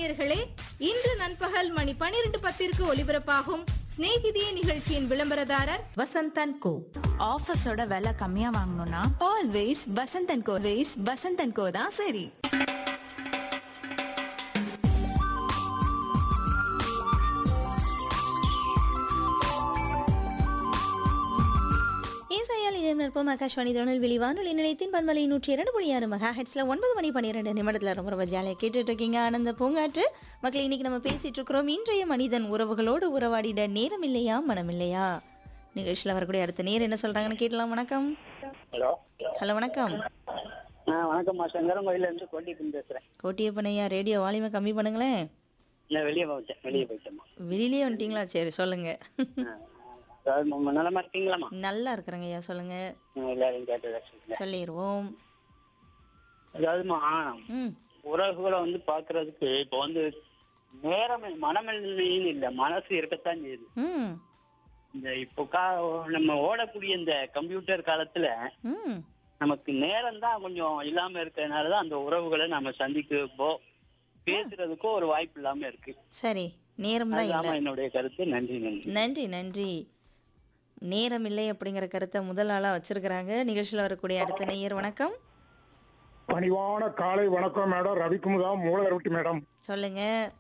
நேயர்களே இன்று நண்பகல் மணி பனிரெண்டு பத்திற்கு ஒலிபரப்பாகும் சிநேகிதியே நிகழ்ச்சியின் விளம்பரதாரர் வசந்தன் கோ ஆஃபீஸோட விலை கம்மியா வாங்கணும்னா always Vasanthan co ways Vasanthan co தான் சரி இசையால் இதயம் நிற்போம் ஆகாஷ்வாணி திருநெல்வேலி வானொலி நிலையத்தின் பன்மலை நூற்றி இரண்டு புள்ளி ஆறு மெகா ஹெட்ஸ்ல ஒன்பது மணி பன்னிரெண்டு நிமிடத்தில் ரொம்ப ரொம்ப ஜாலியாக கேட்டுட்டு இருக்கீங்க ஆனந்த பூங்காற்று மக்கள் இன்னைக்கு நம்ம பேசிட்டு இருக்கிறோம் இன்றைய மனிதன் உறவுகளோடு உறவாடிட நேரம் இல்லையா மனம் இல்லையா நிகழ்ச்சியில் வரக்கூடிய அடுத்த நேரம் என்ன சொல்றாங்கன்னு கேட்கலாம் வணக்கம் ஹலோ ஹலோ வணக்கம் ஆ வணக்கம்மா சங்கரன் கோயில இருந்து கோட்டிப்பன் பேசுறேன் கோட்டியப்பனையா ரேடியோ வால்யூமை கம்மி பண்ணுங்களேன் நான் வெளியே போயிட்டேன் வெளியே போயிட்டேம்மா வெளியிலேயே வந்துட்டீங்களா சரி சொல்லுங்க ஆ, அதாவது நம்ம நலமா இருக்கீங்களாம்மா நல்லா இருக்கிறேங்க ஐயா சொல்லுங்க ஆ, எல்லாரையும் கேட்டதா சொல்லுங்க சொல்லிடுவோம் அதாவதுமா ம் உறவுகளை வந்து பாக்குறதுக்கு இப்போ வந்து நேரம் மனமில்லைன்னு இல்ல மனசு இருக்கத்தான் செய்யுது ம் இந்த இப்போ கா நம்ம ஓடக்கூடிய இந்த கம்ப்யூட்டர் காலத்துல ம் நமக்கு நேரம் தான் கொஞ்சம் இல்லாம இருக்கிறதுனாலதான் அந்த உறவுகளை நம்ம சந்திக்கிறப்போ பேசுறதுக்கோ ஒரு வாய்ப்பு இல்லாம இருக்கு சரி நேரம் தான் இல்லை அதுதான் என்னுடைய கருத்து நன்றி நன்றி நன்றி நன்றி நேரம் இல்லை அப்படிங்கிற கருத்தை முதல் ஆளா வச்சிருக்கிறாங்க நிகழ்ச்சியில் வரக்கூடிய அடுத்த நேயர் வணக்கம் பணிவான காலை வணக்கம் மேடம் ரவிக்குமுதா மூலகரவட்டி மேடம் சொல்லுங்க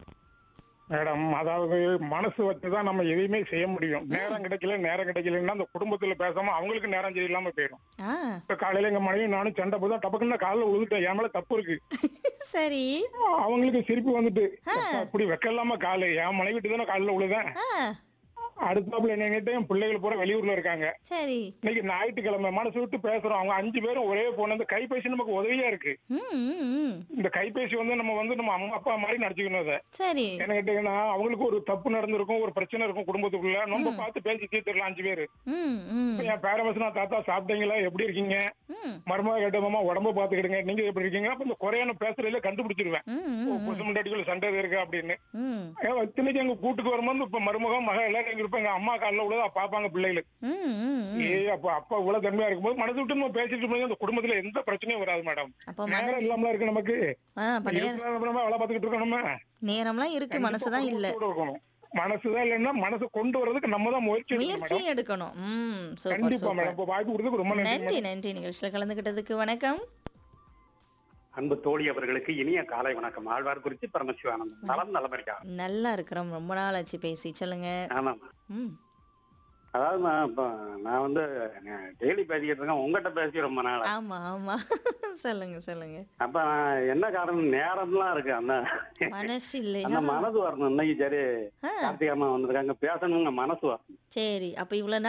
மேடம் அதாவது மனசு வச்சுதான் நம்ம எதையுமே செய்ய முடியும் நேரம் கிடைக்கல நேரம் கிடைக்கலன்னா அந்த குடும்பத்துல பேசாம அவங்களுக்கு நேரம் சரியில்லாம போயிடும் ஆ இப்ப காலையில எங்க மனைவி நானும் சண்டை போதா டபக்குன்னு காலில் விழுந்துட்டேன் என் மேல தப்பு இருக்கு சரி அவங்களுக்கு சிரிப்பு வந்துட்டு அப்படி வைக்க இல்லாம காலு என் மனைவிட்டு தானே காலில் விழுதேன் ஆ அடுத்தாப்புல என்னங்கிட்ட என் பிள்ளைகள் பூரா வெளியூர்ல இருக்காங்க சரி இன்னைக்கு ஞாயிற்றுக்கிழமை மனசு விட்டு பேசுறோம் அவங்க அஞ்சு பேரும் ஒரே போன இந்த கைபேசி நமக்கு உதவியா இருக்கு ம் ம், ம் இந்த கைபேசி வந்து நம்ம வந்து நம்ம அம்மா அப்பா மாதிரி நடிச்சுக்கணும் அதை சரி என்ன கேட்டீங்கன்னா அவங்களுக்கு ஒரு தப்பு நடந்திருக்கும் ஒரு பிரச்சனை இருக்கும் குடும்பத்துக்குள்ள நம்ம பார்த்து பேசி தீர்த்துடலாம் அஞ்சு பேரு ம் ம் இப்ப என் பேரமசனா தாத்தா சாப்பிட்டீங்களா எப்படி இருக்கீங்க ம் மருமக கேட்டமாமா உடம்ப பாத்துக்கிடுங்க நீங்க எப்படி இருக்கீங்க அப்ப இந்த குறையான பேசுறதுல கண்டுபிடிச்சிருவேன் ம் ஓ, ம் புருஷ முண்டாட்டிக்குள்ள சண்டை இருக்கு அப்படின்னு ம் ஏன் இத்தனைக்கு எங்க கூட்டுக்கு வரும்போது இப்ப மருமகம் மக எல்லாரும் எங்க இருப்பாங்க அம்மா காலில் உள்ளதா பாப்பாங்க பிள்ளைகளுக்கு ம் ம் ம். ஏ அப்ப அப்பா இவ்வளவு தன்மையா இருக்கும்போது மனசு விட்டு நம்ம பேசிட்டு இருக்கும்போது அந்த குடும்பத்துல எந்த பிரச்சனையும் வராது மேடம் அப்போ நேரம் மனசு இல்லாமல இருக்கு நமக்கு ஆ அப்ப நேரம் இருக்கிற நம்ம வேலை பார்த்துக்கிட்டு இருக்கோம் நம்ம நேரம்லாம் இருக்கு மனசுதான் இல்ல குடும்பத்தோட இருக்கணும் மனசுதான் இல்லைன்னா மனசை கொண்டு வர்றதுக்கு நம்ம தான் முயற்சி எடுக்கணும் மேடம் முயற்சியும் எடுக்கணும் ம் சூப்பர் கண்டிப்பா சூப்பர் மேடம் இப்ப வாய்ப்பு கொடுத்ததுக்கு ரொம்ப நன்றி நன்றி நன்றி நிகழ்ச்சியில் கலந்துகிட்டதுக்கு வணக்கம் அன்பு தோழி அவர்களுக்கு இனிய காலை வணக்கம் ஆழ்வார் குறிச்சி பரமசிவானந்தம் நலம் நலம் இருக்கா நல்லா இருக்கிறோம் ரொம்ப நாள் ஆச்சு பேசி சொல்லுங்க ஆமாம் ம் அதாவது நான் இப்போ நான் வந்து டெய்லி பேசிக்கிட்டு இருக்கேன் உங்ககிட்ட பேசி ரொம்ப நாள் ஆமா ஆமா சொல்லுங்க சொல்லுங்க அப்ப நான் என்ன காரணம் நேரம்லாம் இருக்கு அந்த மனசு அந்த இல்லையா மனசு வரணும் இன்னைக்கு சரி ஆ, கார்த்திகா அம்மா வந்திருக்காங்க பேசணுங்க மனசு வரணும் சரி அப்ப இவ்வளவு